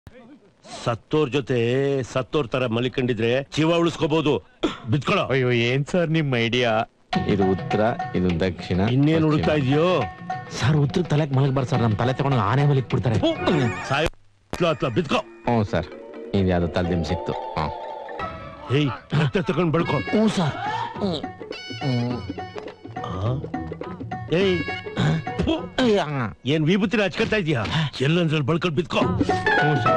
ಸತ್ತೋರ್ ಜೊತೆ ಸತ್ತೋರ್ ತರ ಮಲಿಕೊಂಡಿದ್ರೆ ಜೀವ ಉಳಿಸ್ಕೋಬಹುದು ಬಿತ್ಕೊಳ್ಳೋ ಅಯ್ಯೋ ಏನ್ ಸರ್ ನಿಮ್ ಐಡಿಯಾ ಇದು ಉತ್ತರ ಇದು ದಕ್ಷಿಣ ಇನ್ನೇನ್ ಹುಡುಕ್ತಾ ಇದೆಯೋ ಸರ್ ಉತ್ತರ ತಲೆಗೆ ಮಲಗಬಾರ್ದು ಸರ್ ನಮ್ ತಲೆ ತಗೊಂಡು ಆನೆ ಮಲಿಕ್ ಬಿಡ್ತಾರೆ ಸಾಯ ಹತ್ಲ ಬಿತ್ಕೋ ಹ್ಞೂ ಸರ್ ಇದು ಯಾವ್ದು ತಲೆ ದಿಮ್ ಸಿಕ್ತು ಹ್ಞೂ ಹೇಯ್ ರಕ್ತ ತಗೊಂಡ್ ಬಳ್ಕೊ ಹ್ಞೂ ಸರ್ ಆ? ಏಯ್ ಫು, ಏನ್ ವಿಭೂತಿನ ಹಚ್ಕೊಳ್ತಾ ಇದೀಯಾ ಎಲ್ಲಂದ್ರಲ್ಲಿ ಬಳ್ಕೊಂಡ್ ಬಿತ್ಕೋ ಹ್ಞೂ ಸರ್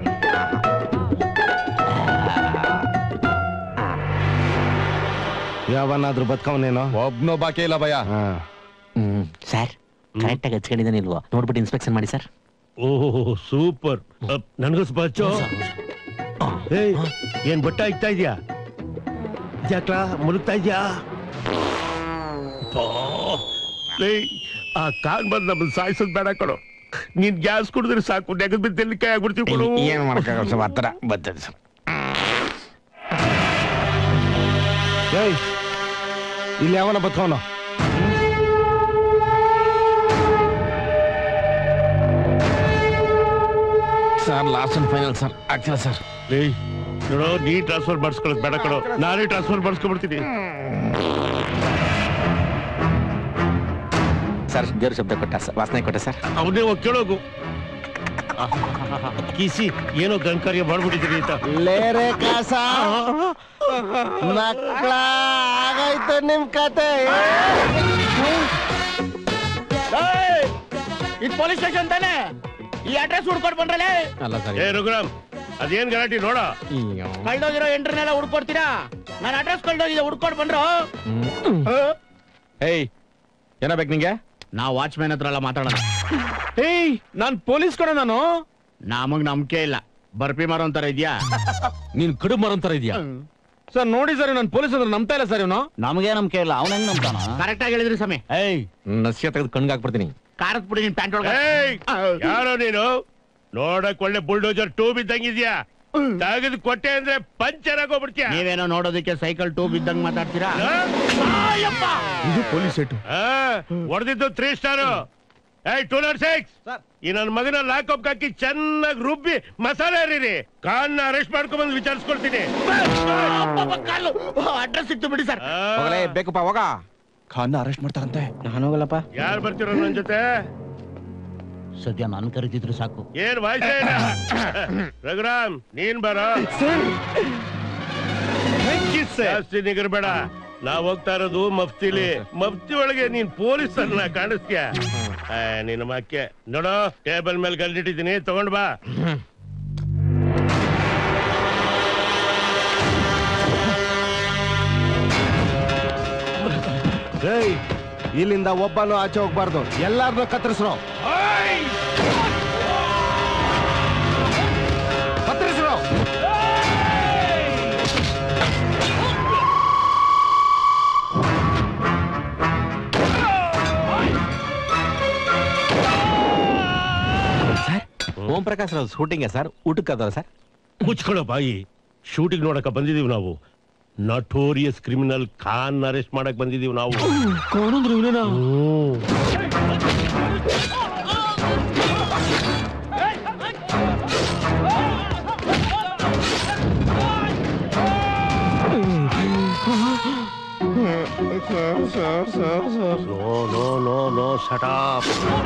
ಯಾವನಾದ್ರೂ ಬದುಕವನೇನೋ ಒಬ್ನೋ ಬಾಕಿ ಇಲ್ಲ ಭಯ ಹ್ಮ್ ಸರ್ ಕರೆಕ್ಟ್ ಆಗಿ ಹಚ್ಕೊಂಡಿದ್ದಾನೆ ಇಲ್ವೋ ನೋಡ್ಬಿಟ್ಟು ಇನ್ಸ್ಪೆಕ್ಷನ್ ಮಾಡಿ ಸರ್ ಓಹೋ ಸೂಪರ್ ನನ್ಗೂ ಸ್ವಲ್ಪ ಹಚ್ಚೋ ಏಯ್ ಏನ್ ಬಟ್ಟ ಇಕ್ತಾ ಇದೀಯಾ ಯಾಕ್ಲಾ ಮುಳುಗ್ತಾ ಇದ್ಯಾ ಅಪ್ಪಾ. ಏಯ್, ಆ ಕಾನ್ ಬಂದ್ ನಮ್ಮನ್ನ ಸಾಯಿಸೋದ್ ಬೇಡ ಕೊಡು ನೀನ್ ಗ್ಯಾಸ್ ಕುಡಿದ್ರೆ ಸಾಕು ನೆಗದ್ ಬಿದ್ದು ಎಲ್ಲಿ ಕೈ ಆಗ್ಬಿಡ್ತೀವಿ ಕೊಡು ಏನ್ ಮಾಡಕ್ಕಾಗಲ್ಲ ಸರ್ ಹತ್ರ ಬರ್ತದೆ ಸರ್ ಏಯ್ ಇಲ್ಲಿ ಯಾವನ ಬದುಕವನೋ sir last and final sir ಆಗ್ತಿಲ್ಲ ಸರ್ ಏಯ್ ನೋಡೋ ನೀ ಟ್ರಾನ್ಸ್ಫರ್ ಮಾಡಿಸ್ಕೊಳ್ಳೋದು ಬೇಡ ಕೊಡು ನಾನೇ ಟ್ರಾನ್ಸ್ಫರ್ ಮಾಡಿಸ್ಕೊಂಡ್ಬಿಡ್ತೀನಿ ಸರ್ ದೇವ್ರ ಶಬ್ದ ಕೊಟ್ಟ ಸರ್ ವಾಸನೆ ಕೊಟ್ಟ ಸರ್ ಅವನೇ ಹೋಗಿ ಕೇಳೋಗು ಕಿಸಿ ಏನೋ ಗಂಕಾರ್ಯ ಮಾಡ್ಬಿಟ್ಟಿದ್ದೀರಿ ಅಂತ ಲೇರೆ ಕಾಸ ಮಕ್ಕಳ ಆಗಾಯ್ತು ನಿಮ್ ಕತೆ ಇದು ಪೊಲೀಸ್ ಸ್ಟೇಷನ್ ತಾನೆ ಈ ಅಡ್ರೆಸ್ ಹುಡ್ಕೊಟ್ ಬಂದ್ರಲ್ಲ ಅಲ್ಲ ಸರ್ ಏ ರಘುರಾಮ್ ಅದೇನ್ ಗಲಾಟಿ ನೋಡ ಕಳ್ದೋಗಿರೋ ಎಂಟ್ರನ್ನೆಲ್ಲ ಹುಡ್ಕೊಡ್ತೀರಾ ನಾನು ಅಡ್ರೆಸ್ ಕಳ್ದೋಗಿದೆ ಹುಡ್ಕೊಟ್ ಬಂದ್ರು ಏಯ್ ಏನ ಬೇಕು ನಿಂಗೆ ನಾವು ವಾಚ್ಮ್ಯಾನ್ ಹತ್ರ ಎಲ್ಲ ಮಾತಾಡೋಣ ಏಯ್ ನಾನ್ ಪೊಲೀಸ್ ಕಣ ನಾನು ನಮಗ್ ನಂಬಿಕೆ ಇಲ್ಲ ಬರ್ಪಿ ಮಾರೋ ಅಂತಾರ ಇದ್ಯಾ ನೀನ್ ಕಡು ಮರಂತರ ಇದೆಯಾ ಸರ್ ನೋಡಿ ಸರ್ ನಾನು ಪೊಲೀಸ್ ಅಂದ್ರೆ ನಂಬ್ತಾ ಇಲ್ಲ ಸರ್ ಇವನು ನಮಗೆ ನಂಬಿಕೆ ಇಲ್ಲ ಅವ್ನ ಹೆಂಗ್ ನಂಬ್ತಾನ ಕರೆಕ್ಟ್ ಆಗಿ ಹೇಳಿದ್ರಿ ಸಮಯ ಏಯ್ ನಸ್ಯ ತೆಗೆದು ಕಣ್ಗೆ ಹಾಕ್ಬಿಡ್ತೀನಿ ಕಾರತ್ ಬಿಡಿ ನಿನ್ ಪ್ಯಾಂಟ್ ಒಳಗೆ ಏಯ್ ಯಾರೋ ನೀನು ನೋಡಕ್ ಒಳ್ಳೆ ಬುಲ್ಡೋಜರ್ ಟೂಬ್ ಇದ್ದಂಗಿದ್ಯಾ ತೆಗೆದು ಕೊಟ್ಟೆ ಅಂದ್ರೆ ಪಂಚರ್ ಆಗೋಗ್ಬಿಡ್ತೀಯ ನೀವೇನೋ ನೋಡೋದಕ್ಕೆ ಸೈಕಲ್ ಟೂಬ್ ಇದ್ದಂಗ್ ಮಾತಾಡ್ತೀರಾ ಇದು ಪೊಲೀಸ್ ಸೆಟ್ ಹೊಡೆದಿದ್ದು ತ್ರೀ ಸ್ಟಾರ್ ಏಯ್ ಟೂ ನಾಟ್ ಸಿಕ್ಸ್ ಈ ನನ್ನ ಮಗನ ಲಾಕಪ್ ಹಾಕಿ ಚೆನ್ನಾಗಿ ರುಬ್ಬಿ ಮಸಾಲೆ ಹರಿರಿ ಕಾನ್ನ ಅರೆಸ್ಟ್ ಮಾಡ್ಕೊಂಡ್ ಬಂದು ವಿಚಾರಿಸ್ಕೊಳ್ತೀನಿ ಅಡ್ರೆಸ್ ಸಿಕ್ತು ಬಿಡಿ ಸರ್ ಆ, ಹೋಗಲೇ ಬೇಕಪ್ಪ ಹೋಗ ಖಾನ್ನ ಅರೆಸ್ಟ್ ಮಾಡ್ತಾರಂತೆ ನಾನು ಹೋಗಲ್ಲಪ್ಪ ಯಾರ್ ಬರ್ತಿರೋ ನನ್ ಜೊತೆ ಸದ್ಯ ನಾನು ಕರೀತಿದ್ರು ಸಾಕು ಏನ್ ವಾಯ್ಸೇ ಇಲ್ಲ ರಘುರಾಮ್ ನೀನ್ ಬರೋ ಜಾಸ್ತಿ ನಿಗರ್ಬೇಡ ನಾವ್ ಹೋಗ್ತಾ ಇರೋದು ಮಫ್ತಿಲಿ ಮಫ್ತಿ ಒಳಗೆ ನೀನ್ ಪೊಲೀಸ್ ಅನ್ನ ಕಾಣಿಸ್ತೀಯ ಆ, ನಿನ್ನ ಮಕ್ಕೆ ನೋಡೋ ಟೇಬಲ್ ಮೇಲೆ ಗಲ್ಲಿಟ್ಟಿದ್ದೀನಿ ತಗೊಂಡ್ ಬಾ ಏಯ್ ಇಲ್ಲಿಂದ ಒಬ್ಬನು ಆಚೆ ಹೋಗ್ಬಾರ್ದು ಎಲ್ಲಾರನ್ನೂ ಕತ್ತರಿಸ್ರೋ ಕತ್ತರಿಸ್ರೋ sir Om Prakash Rao shooting sir ಊಟಕ್ಕೆ ಅದಲ್ಲ ಸರ್ ಮುಚ್ಕೊಳ್ಳೋ ಬಾಯಿ ಶೂಟಿಂಗ್ ನೋಡಕ ಬಂದಿದೀವಿ ನಾವು ನಟೋರಿಯಸ್ ಕ್ರಿಮಿನಲ್ ಖಾನ್ ಅರೆಸ್ಟ್ ಮಾಡಕ್ ಬಂದಿದೀವಿ ನಾವು ಕಾಣಂದ್ರು ಇವನೇನಾ ಹ್ಮ್. No, no, no, no, shut up.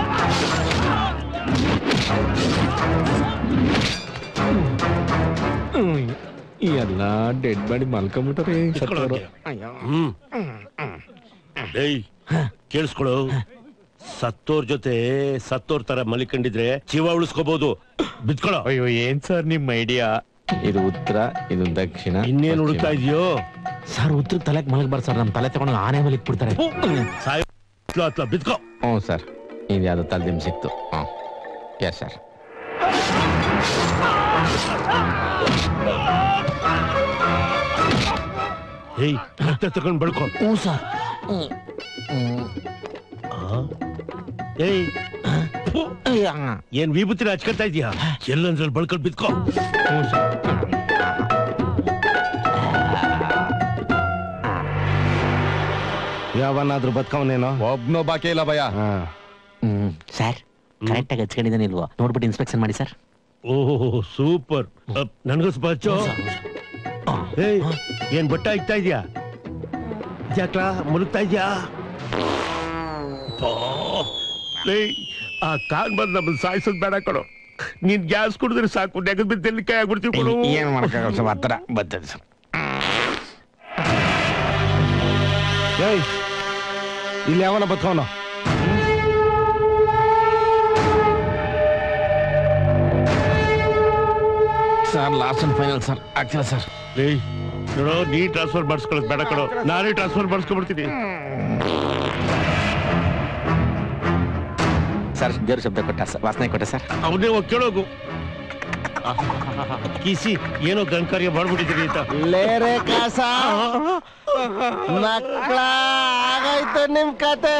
ಎಲ್ಲ ಡೆಡ್ ಬಾಡಿ ಮಲ್ಕೊಂಬಿಟ್ರೆ ಬಿಟ್ಕೊಳ್ಳೋಕೆ. ಹ್ಮ್ ಏಯ್ ಕೇಳಿಸ್ಕೊಳು ಸತ್ತೋರ್ ಜೊತೆ ಸತ್ತೋರ್ ತರ ಮಲಿಕೊಂಡಿದ್ರೆ ಜೀವ ಉಳಿಸ್ಕೋಬಹುದು ಬಿತ್ಕೊಳ್ಳೋ ಅಯ್ಯೋ ಏನ್ ಸರ್ ನಿಮ್ ಐಡಿಯಾ ಇದು ಉತ್ತರ ಇದು ದಕ್ಷಿಣ ಇನ್ನೇನ್ ಹುಡುಕ್ತಾ ಇದೆಯೋ ಸರ್ ಉತ್ತರ ತಲೆಗೆ ಮಲಗಬಾರ್ದು ಸರ್ ನಮ್ ತಲೆ ತಗೊಂಡು ಆನೆ ಮಲಿಕ್ ಬಿಡ್ತಾರೆ ಸಾಯ ಹತ್ಲ ಬಿತ್ಕೋ ಹ್ಞೂ ಸರ್ ಇದು ಯಾವ್ದು ತಲೆ ದಿಮ್ ಸಿಕ್ತು ಹ್ಞೂ ಎಸ್ ಸರ್ ಏಯ್ ರಕ್ತ ತಗೊಂಡ್ ಬಳ್ಕೊ ಹ್ಞೂ ಸರ್ ಆ? ಏಯ್ ಫು, ಏನ್ ವಿಭೂತಿನ ಹಚ್ಕೊಳ್ತಾ ಇದೀಯಾ ಎಲ್ಲಂದ್ರಲ್ಲಿ ಬಳ್ಕೊಂಡ್ ಬಿತ್ಕೋ ಹ್ಞೂ ಸರ್ ಯಾವನಾದ್ರೂ ಬದುಕವನೇನೋ ಒಬ್ನೋ ಬಾಕಿ ಇಲ್ಲ ಭಯ ಹಾ ಹ್ಮ್ ಸರ್ ಕರೆಕ್ಟ್ ಆಗಿ ಹಚ್ಕೊಂಡಿದ್ದಾನೆ ಇಲ್ವೋ ನೋಡ್ಬಿಟ್ಟು ಇನ್ಸ್ಪೆಕ್ಷನ್ ಮಾಡಿ ಸರ್ ಓಹ್ ಸೂಪರ್ ನನಗೂ ಸ್ವಲ್ಪ ಹಚ್ಚು ಏಯ್ ಏನ್ ಬಟ್ಟ ಇಕ್ತಾ ಇದ್ಯಾ ಯಾಕ್ಲ ಮುಳುಗ್ತಾ ಇದ್ಯಾ ಏಯ್, ಆ ಕಾನ್ ಬಂದ್ ನಮ್ಮನ್ನ ಸಾಯಿಸೋದ್ ಬೇಡ ಕಣೋ ನೀನ್ ಗ್ಯಾಸ್ ಕುಡಿದ್ರೆ ಸಾಕು ನೆಗದ್ ಬಿದ್ದು ಎಲ್ಲಿ ಕೈ ಆಗ್ಬಿಡ್ತೀವಿ ಕೊಡು ಏನ್ ಮಾಡಕ್ಕಾಗಲ್ಲ ಸರ್ ಹತ್ರ ಬರ್ತದೆ ಸರ್ ಏಯ್ ಇಲ್ಲಿ ಯಾವನ ಬತ್ಕವನ sir last and final sir ಆಗ್ತಿಲ್ಲ ಸರ್ ಏಯ್ ನೋಡೋ ನೀ ಟ್ರಾನ್ಸ್ಫರ್ ಮಾಡಿಸ್ಕೊಳಕ್ ಬೇಡ ಕಣೋ ನಾನೇ ಟ್ರಾನ್ಸ್ಫರ್ ಮಾಡಿಸ್ಕೊಂಡ್ಬಿಡ್ತೀನಿ ಸರ್ ದೇವ್ರ ಶಬ್ದ ಕೊಟ್ಟ ಸರ್ ವಾಸನೆ ಕೊಟ್ಟ ಸರ್ ಅವನೇ ಹೋಗ್ ಕೇಳೋಗು ಕಿಸಿ ಏನೋ ಗಂಕರ್ಯ ಮಾಡ್ಬಿಟ್ಟಿದ್ದೀರಿ ಅಂತ ಲೇರೆ ಕಾಸ ಮಕ್ಕಳ ಆಗಾಯ್ತು ನಿಮ್ ಕತೆ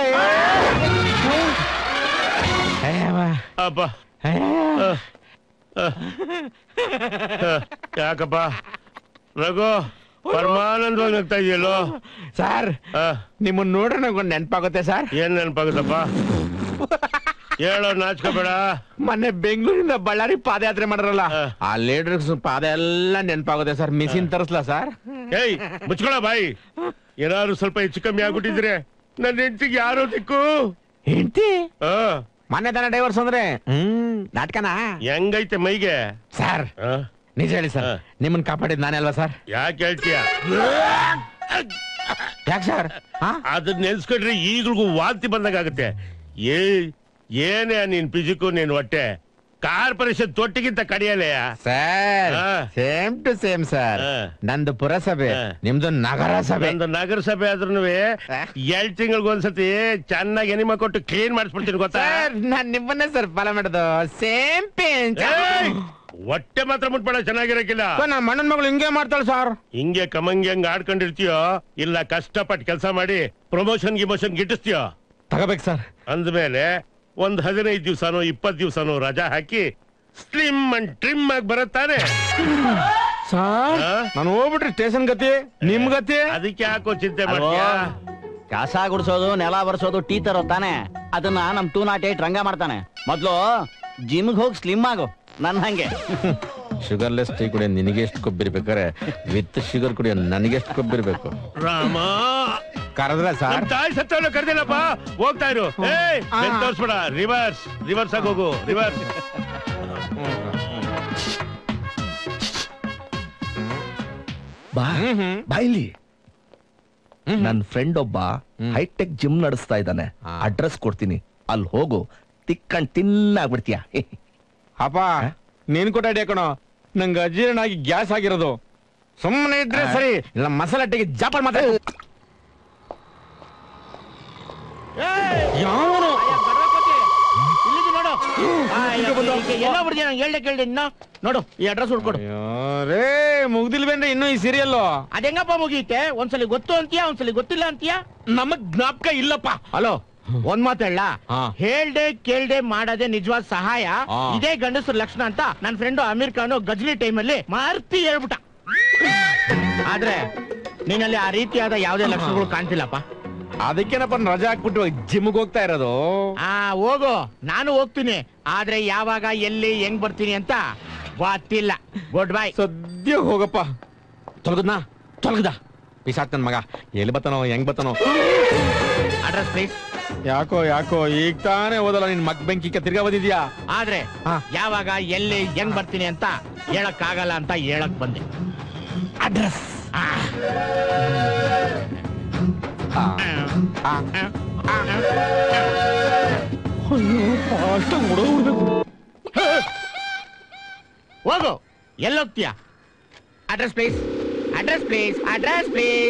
ಅಪ್ಪ ಆ, ಆ. ಆ, ಯಾಕಪ್ಪ ರಘು ಪರಮಾನಂದವಾಗಿ ನಗ್ತಾ ಇದೆಯಲ್ಲೋ ಸರ್ ಆ, ನಿಮ್ಮನ್ನ ನೋಡ್ರೆ ನಂಗೊಂದು ನೆನಪಾಗುತ್ತೆ ಸರ್ ಏನ್ ನೆನಪಾಗುತ್ತಪ್ಪ ಹೇಳೋ ನಾಚ್ಕೋಬೇಡ ಮೊನ್ನೆ ಬೆಂಗಳೂರಿಂದ ಬಳ್ಳಾರಿ ಪಾದಯಾತ್ರೆ ಮಾಡ್ರಲ್ಲ ಹಾ. ಆ ಲೀಡರ್ಸ್ ಪಾದ ಎಲ್ಲ ನೆನಪಾಗುತ್ತೆ ಸರ್ ಮಿಷಿನ್ ತರಿಸ್ಲಾ ಸರ್ ಏಯ್ ಮುಚ್ಕೊಳ ಬಾಯಿ ಏನಾದ್ರು ಸ್ವಲ್ಪ ಹೆಚ್ಚು ಕಮ್ಮಿ ಆಗ್ಬಿಟ್ಟಿದ್ರೆ ನನ್ನ ಹೆಂಡತಿಗೆ ಯಾರೋ ದಿಕ್ಕು ಹೆಂಡ್ತಿ ಆ, ಮೊನ್ನೆ ತಾನೇ ಡೈವರ್ಸ್ ಅಂದ್ರೆ ಹ್ಮ್ ನಾಟಕನಾ ಹೆಂಗೈತೆ ಮೈಗೆ ಸರ್ ಆ, ನಿಜ ಹೇಳಿ ಸರ್ ಹಾ. ನಿಮ್ಮನ್ನ ಕಾಪಾಡಿದ್ ನಾನೇ ಅಲ್ವಾ ಸರ್ ಯಾಕೆ ಹೇಳ್ತೀಯ ಯಾಕೆ ಸರ್ ಅದನ್ನ ನೆನ್ಸ್ಕೊಂಡ್ರೆ ಈಗ್ಲಿಗೂ ವಾಂತಿ ಬಂದಂಗಾಗುತ್ತೆ ಏ ಏನೇ ನೀನ್ ಪಿಜಿಕು ನೀನ್ ಹೊಟ್ಟೆ ಕಾರ್ಪೊರೇಷನ್ ತೊಟ್ಟಿಗಿಂತ ಕಡಿಯಲೆಯ ಸರ್ ಹಾ. ಸೇಮ್ ಟು ಸೇಮ್ ಸರ್ ಹಾ. ನಂದು ಪುರಸಭೆ ಹಾ. ನಿಮ್ದು ನಗರ ಸಭೆ ಒಂದು ನಗರಸಭೆ ಆದ್ರೂ ಎರಡ್ ತಿಂಗಳಿಗೆ ಒಂದ್ಸತಿ ಚೆನ್ನಾಗಿ ಎನಿಮ ಕೊಟ್ಟು ಕ್ಲೀನ್ ಮಾಡಿಸ್ಬಿಡ್ತೀನಿ ಗೊತ್ತಾ ಸರ್ ನಾನ್ ನಿಮ್ಮನ್ನೇ ಸರ್ ಫಾಲೋ ಮಾಡೋದು ಸೇಮ್ ಪೇಂಚ್ ಏಯ್! ಹೊಟ್ಟೆ ಮಾತ್ರ ಮುಟ್ಬೇಡ ಚೆನ್ನಾಗಿರಕ್ಕಿಲ್ಲ ನಮ್ಮ ಮಣ್ಣನ್ ಮಗಳು ಹಿಂಗೆ ಮಾಡ್ತಾಳೆ ಸರ್ ಹಿಂಗೆ ಕಮಂಗಿ ಹಂಗ ಆಡ್ಕೊಂಡಿರ್ತೀಯೋ ಇಲ್ಲ ಕಷ್ಟಪಟ್ಟು ಕೆಲಸ ಮಾಡಿ ಪ್ರಮೋಷನ್ ಗಿಮೋಷನ್ ಗಿಟ್ಟಿಸ್ತೀಯೋ ತಗೋಬೇಕು ಸರ್ ಅಂದ್ಮೇಲೆ ಒಂದ್ ಹದಿನೈದು ದಿವ್ಸನೋ ಇಪ್ಪತ್ ದಿವ್ಸನೋ ರಜಾ ಹಾಕಿ ಸ್ಲಿಮ್ ಅಂಡ್ ಟ್ರಿಮ್ ಆಗಿ ಬರುತ್ತಾನೆ ಸರ್ ಹಾ? ನಾನು ಹೋಗ್ಬಿಟ್ರಿ ಸ್ಟೇಷನ್ ಗತಿ ನಿಮ್ ಗತಿ ಅದಕ್ಕೆ ಯಾಕೋ ಚಿಂತೆ ಅಲ್ವೋ? ಮಾಡ್ತೀಯಾ ಕಸ ಗುಡಿಸೋದು ನೆಲ ಬರ್ಸೋದು ಟೀ ತರೋ ತಾನೆ ಅದನ್ನ ನಮ್ ಟೂ ನಾಟ್ ಏಟ್ ರಂಗ ಮಾಡ್ತಾನೆ ಮೊದ್ಲು ಜಿಮ್ಗೆ ಹೋಗಿ ಸ್ಲಿಮ್ ಆಗು ನನ್ನ ಹಂಗೆ ಶುಗರ್ಲೆಸ್ ಟೀ ಕುಡಿಯೋ ನಿನಗೆ ಎಷ್ಟು ಕೊಬ್ಬಿರ್ಬೇಕಾರೆ ವಿತ್ ಶುಗರ್ ಕುಡಿಯೋ ನನಗೆ ಎಷ್ಟು ಕೊಬ್ಬಿರ್ಬೇಕು ರಾಮ ಕರೆದ್ರ ನಮ್ ಸರ್ ತಾಯಿ ಸತ್ತವಲ್ಲ ಕರ್ದಿಲ್ಲಪ್ಪ ಹೋಗ್ತಾ ಇರು ಏಯ್ ಆ. ಬೆನ್ ತೋರ್ಸ್ಬೇಡ ರಿವರ್ಸ್ ರಿವರ್ಸ್ ಆಗಿ ಹೋಗು ರಿವರ್ಸ್ ಬಾ ಬಾಯ್ಲಿ ನನ್ ಫ್ರೆಂಡ್ ಒಬ್ಬ ಹೈಟೆಕ್ ಜಿಮ್ ನಡೆಸ್ತಾ ಇದ್ದಾನೆ ಹಾ. ಅಡ್ರೆಸ್ ಕೊಡ್ತೀನಿ ಅಲ್ಲಿ ಹೋಗು ತಿಕ್ಕಂಡ್ ತಿನ್ನಾಗ್ಬಿಡ್ತೀಯ ಅಪ್ಪ ನೀನ್ ಕೊಟ್ಟ ಐಡಿಯಾ ಕಣೋ ನಂಗೆ ಅಜೀರ್ಣ ಆಗಿ ಗ್ಯಾಸ್ ಆಗಿರೋದು ಸುಮ್ಮನೆ ಇದ್ರೆ ಸರಿ ಇಲ್ಲ ಮಸಾಲೆ ಟೀಗೆ ಜಾಪಾನ್ ಮಾತ್ರ ಯಾವನು ನೋಡು ಎಲ್ಲ ಬಿಡ್ತೀನಿ ನಾನು ಹೇಳ್ದೆ ಕೇಳ್ದೆ ಇನ್ನ ನೋಡು ಈ ಅಡ್ರೆಸ್ ಹುಡ್ಕೊಡು ರೇ ಮುಗ್ದಿಲ್ವೇನ್ರಿ ಇನ್ನು ಈ ಸೀರಿಯಲ್ ಅದೆಂಗಪ್ಪ ಮುಗಿಯುತ್ತೆ ಒಂದ್ಸಲಿ ಗೊತ್ತು ಅಂತೀಯಾ ಒಂದ್ಸಲಿ ಗೊತ್ತಿಲ್ಲ ಅಂತೀಯಾ ನಮಗ್ ಜ್ಞಾಪಕ ಇಲ್ಲಪ್ಪ ಹಲೋ ಒಂದ್ ಮಾತು ಹೇಳ ಹಾ. ಹೇಳ್ದೆ ಕೇಳ್ದೆ ಮಾಡದೆ ನಿಜವಾದ ಸಹಾಯ ಹಾ. ಇದೇ ಗಂಡಸರ ಲಕ್ಷಣ ಅಂತ ನನ್ ಫ್ರೆಂಡ್ ಅಮೀರ್ ಖಾನ್ ಗಜ್ಲಿ ಟೈಮಲ್ಲಿ ಮಾರ್ತಿ ಹೇಳ್ಬಿಟ್ಟ ಆದ್ರೆ ನೀನಲ್ಲಿ ಆ ರೀತಿಯಾದ ಯಾವುದೇ ಲಕ್ಷಣಗಳು ಕಾಣ್ತಿಲ್ಲಪ್ಪ ಅದಕ್ಕೇನಪ್ಪ ನಾನ್ ರಜಾ ಹಾಕ್ಬಿಟ್ಟು ಜಿಮ್ಗೆ ಹೋಗ್ತಾ ಇರೋದು ಆ ಹೋಗು ನಾನು ಹೋಗ್ತೀನಿ ಆದ್ರೆ ಯಾವಾಗ ಎಲ್ಲಿ ಹೆಂಗ್ ಬರ್ತೀನಿ ಅಂತ ಗೊತ್ತಿಲ್ಲ ಗುಡ್ ಬೈ ಸದ್ಯ ಹೋಗಪ್ಪ ತೊಲಗದ್ನಾ ತೊಲಗದ ಪಿಸಾಕ್ ನನ್ ಮಗ ಎಲ್ಲಿ ಬತ್ತಾನೋ ಹೆಂಗ್ ಬತ್ತಾನೋ ಅಡ್ರೆಸ್ ಪ್ಲೀಸ್ ಯಾಕೋ ಯಾಕೋ ಈಗ ತಾನೇ ಓದಲ್ಲ ನಿನ್ ಮಗ್ ಬೆಂಕಿ ತಿರ್ಗಾ ಬಂದಿದ್ಯಾ ಆದ್ರೆ ಹಾ. ಯಾವಾಗ ಎಲ್ಲಿ ಹೆಂಗ್ ಬರ್ತೀನಿ ಅಂತ ಹೇಳಕ್ ಆಗಲ್ಲ ಅಂತ ಹೇಳಕ್ ಬಂದೆ ಅಡ್ರೆಸ್ ಹೋಗು ಎಲ್ಲೋಗ್ತೀಯ address please address please address please